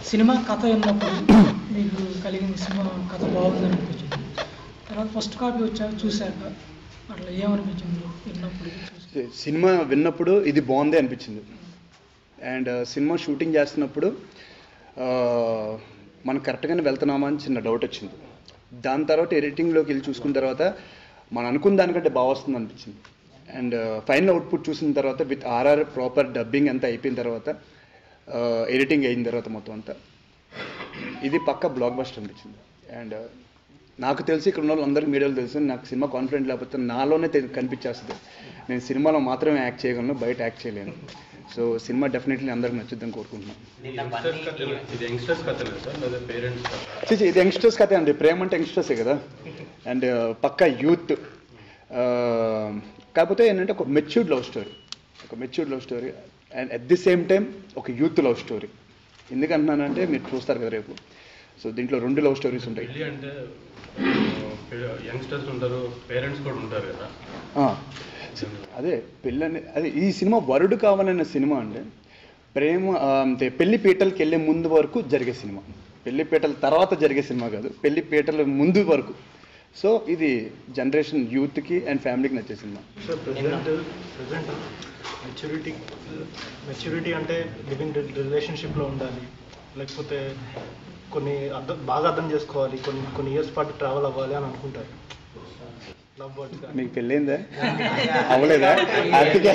Cinema కథ విన్నప్పుడు మీకు కలిగిన సినిమా కథ బాగుందని అనిపించింది తర్వాత ఫస్ట్ కాపీ వచ్చాక చూశాక అట్లా ఏమనిపించింది విన్నప్పుడు చూసి సినిమా విన్నప్పుడు ఇది బాగుంది అనిపించింది అండ్ సినిమా షూటింగ్ చేస్తున్నప్పుడు ఆ, మనం కరెక్ట్గానే వెళ్తున్నామా అని చిన్న డౌట్ వచ్చింది దాని తర్వాత ఎడిటింగ్లోకి వెళ్ళి చూసుకున్న తర్వాత మనం అనుకున్న దానికంటే బాగా వస్తుంది అనిపించింది అండ్ ఫైనల్ అవుట్పుట్ చూసిన తర్వాత విత్ ఆర్ఆర్ ప్రాపర్ డబ్బింగ్ అంతా అయిపోయిన తర్వాత ఎడిటింగ్ అయిన తర్వాత మొత్తం అంతా ఇది పక్క బ్లాక్ బస్టర్ అనిపించింది అండ్ నాకు తెలిసి ఇక్కడ ఉన్న వాళ్ళందరికీ మీడియాలో తెలుసు నాకు సినిమా కాన్ఫిడెంట్ లేకపోతే నాలోనే తె- కనిపించేస్తుంది నేను సినిమాలో మాత్రమే యాక్ట్ చేయగలను బయట యాక్ట్ చేయలేను సో సినిమా డెఫినెట్లీ అందరికి నచ్చుద్దని కోరుకుంటున్నాను యంగ్స్టర్స్ కథ ఇది యంగ్స్టర్స్ కథ లేదు సార్ లేదా పేరెంట్స్ కథ చిచి ఇది యంగ్స్టర్స్ కథే అండి ప్రేమ అంటే యంగ్స్టర్సే కదా అండ్ పక్క యూత్ కాకపోతే ఏంటంటే ఒక మెచ్యూర్డ్ లవ్ స్టోరీ ఒక matured love story and at the same time ఒక యూత్ లవ్ స్టోరీ ఎందుకంటున్నానంటే మీరు చూస్తారు కదా రేపు సో దీంట్లో రెండు లవ్ స్టోరీస్ ఉంటాయి పెళ్ళి అంటే యంగ్స్టర్స్ ఉంటారు పేరెంట్స్ కూడా ఉంటారు కదా ఆ, అదే పెళ్ళని అదే ఈ సినిమా వరుడు కావాలన్న సినిమా అంటే ప్రేమ ఆ, అంతే పెళ్లి పీటలకి వెళ్ళే ముందు వరకు జరిగే సినిమా పెళ్లి పీటల తర్వాత జరిగే సినిమా కాదు పెళ్లి పీటల ముందు వరకు సో ఇది జనరేషన్ యూత్కి అండ్ ఫ్యామిలీకి నచ్చే cinema so present present maturity maturity అంటే లివింగ్ రిలేషన్షిప్లో ఉండాలి లేకపోతే కొన్ని అర్థం బాగా అర్థం చేసుకోవాలి కొన్ని కొన్ని ఇయర్స్ పాటు ట్రావెల్ అవ్వాలి అని అనుకుంటారు లవ్ బర్డ్స్ కానీ మీకు పెళ్ళైందా అవ్వలేదా అందుకే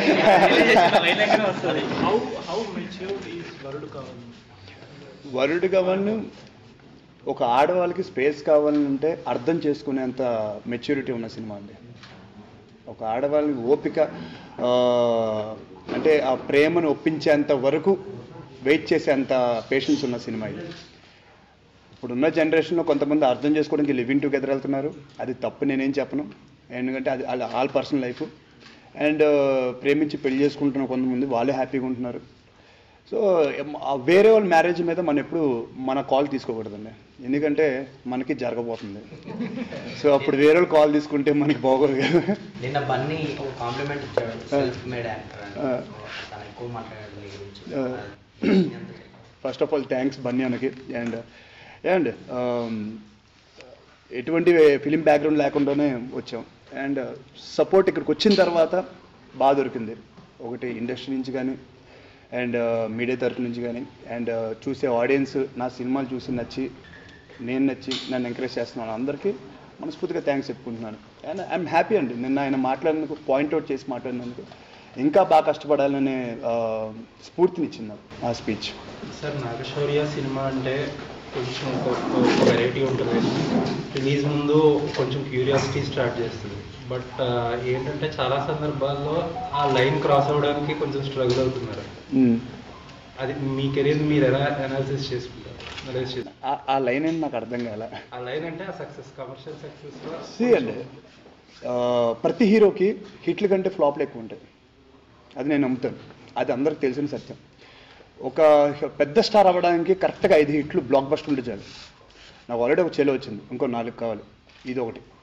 హౌ హౌ మెచ్యూర్డ్ ఈజ్ వరుడు కావాలి వరుడు కావాలని ఒక ఆడవాళ్ళకి స్పేస్ కావాలంటే అర్థం చేసుకునేంత మెచ్యూరిటీ ఉన్న సినిమా అండి ఒక ఆడవాళ్ళకి ఓపిక ఆ, అంటే ఆ ప్రేమను ఒప్పించేంత వరకు వెయిట్ చేసేంత పేషెన్స్ ఉన్న సినిమా ఇది ఇప్పుడున్న జనరేషన్లో కొంతమంది అర్థం చేసుకోవడానికి లివింగ్ టుగెదర్ వెళ్తున్నారు అది తప్పు నేనేం చెప్పను ఎందుకంటే అది వాళ్ళ ఆల్ పర్సనల్ లైఫ్ అండ్ ప్రేమించి పెళ్లి చేసుకుంటున్న కొంతమంది వాళ్ళే హ్యాపీగా ఉంటున్నారు సో ఎం- ఆ వేరే వాళ్ళ మ్యారేజ్ మీద మనం ఎప్పుడు మన కాల్ తీసుకోకూడదండి ఎందుకంటే మనకి జరగబోతుంది సో అప్పుడు వేరే వాళ్ళు కాల్ తీసుకుంటే మనకి బాగోదు కదా నిన్న బన్నీ ఒక కాంప్లిమెంట్ ఇచ్చాడు సెల్ఫ్ మేడ్ యాక్టర్ అని ఆ. తను ఎక్కువ మాట్లాడాడు నీ గురించి ఆ. ఎంత first of all thanks Bunny అన్నకి అండ్ అండ్ ఎటువంటి ఫిలిం బ్యాక్గ్రౌండ్ లేకుండానే వచ్చాం అండ్ సపోర్ట్ ఇక్కడికి వచ్చిన తర్వాత బాగా దొరికింది ఒకటి ఇండస్ట్రీ నుంచి కానీ అండ్ మీడియా తరఫు నుంచి కానీ అండ్ చూసే ఆడియన్స్ నా సినిమాలు చూసి నచ్చి నేను నచ్చి నన్ను ఎంకరేజ్ చేస్తున్నాను అందరికీ మనస్ఫూర్తిగా థ్యాంక్స్ చెప్పుకుంటున్నాను అండ్ ఐఎమ్ హ్యాపీ అండి నిన్న ఆయన మాట్లాడినందుకు పాయింట్అవుట్ చేసి మాట్లాడినందుకు ఇంకా బాగా కష్టపడాలనే ఆ, స్ఫూర్తినిచ్చింది నాకు ఆ స్పీచ్ సార్ నాగశౌర్య సినిమా అంటే కొంచెం ఒక వెరైటీ ఉంటుంది రిలీజ్ ముందు కొంచెం క్యూరియాసిటీ స్టార్ట్ చేస్తుంది బట్ ఏంటంటే చాలా సందర్భాల్లో ఆ లైన్ క్రాస్ అవ్వడానికి కొంచెం స్ట్రగుల్ అవుతున్నారు అది మీ కెరీర్ మీరు ఎలా అనాలిసిస్ చేసుకుంటారు అనలైజ్ చేసుకుంటారు ఆ- ఆ లైన్ ఏంటి నాకు అర్థం కాల ఆ లైన్ అంటే ఆ సక్సెస్ కమర్షియల్ సక్సెస్ సి అండి ఆ, ప్రతి హీరోకి హిట్లు కంటే ఫ్లాప్లు ఎక్కువ ఉంటాయి అది నేను నమ్ముతాను అది అందరికి తెలిసిన సత్యం ఒక పెద్ద స్టార్ అవ్వడానికి కరెక్ట్గా ఐదు హిట్లు బ్లాక్ బస్టర్ ఉంటే చాలు నాకు ఆల్రెడీ ఒక చెల్లి వచ్చింది ఇంకో నాలుగు కావాలి ఇది ఒకటి